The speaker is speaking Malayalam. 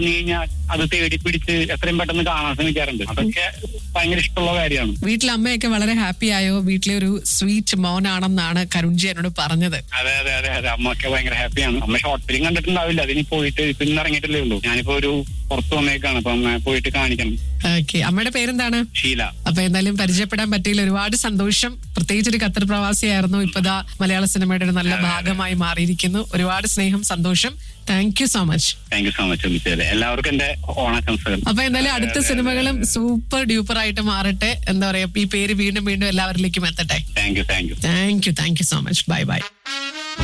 കഴിഞ്ഞാൽ അത് തേടി പിടിച്ച് എത്രയും പെട്ടെന്ന് കാണാൻ ശ്രമിക്കാറുണ്ട് അതൊക്കെ ഭയങ്കര ഇഷ്ടമുള്ള കാര്യമാണ് വീട്ടിലെ അമ്മയൊക്കെ വളരെ ഹാപ്പി ആയോ വീട്ടിലെ ഒരു സ്വീറ്റ് മോനാണെന്നാണ് കരുൺജി എന്നോട് പറഞ്ഞത് അതെ അതെ അതെ അതെ അമ്മയൊക്കെ ഭയങ്കര ഹാപ്പിയാണ് അമ്മ ഷോർട്ട് ഫിലിം കണ്ടിട്ടുണ്ടാവില്ല അതിന് പോയിട്ട് ഇപ്പൊ ഇന്ന് ഇറങ്ങിയിട്ടല്ലേ ഉള്ളൂ ഞാനിപ്പോ ഒരു പുറത്ത് വന്നേക്കാണ് അപ്പൊ അമ്മ പോയിട്ട് കാണിക്കണം ഓക്കെ അമ്മയുടെ പേരെന്താണ് ഷീല അപ്പൊ എന്തായാലും പരിചയപ്പെടാൻ പറ്റിയില്ല ഒരുപാട് സന്തോഷം പ്രത്യേകിച്ച് ഒരു ഖത്തർ പ്രവാസിയായിരുന്നു ഇപ്പതാ മലയാള സിനിമയുടെ ഒരു നല്ല ഭാഗമായി മാറിയിരിക്കുന്നു ഒരുപാട് സ്നേഹം സന്തോഷം thank you so much thank you so much ഒന്നിച്ചല്ലേ എല്ലാവർക്കും എന്റെ ഓണാശംസകൾ അപ്പൊ എന്തായാലും അടുത്ത സിനിമകളും സൂപ്പർ ഡ്യൂപ്പർ ആയിട്ട് മാറട്ടെ എന്താ പറയാ ഈ പേര് വീണ്ടും വീണ്ടും എല്ലാവരിലേക്കും എത്തട്ടെ thank you thank you thank you thank you so much bye by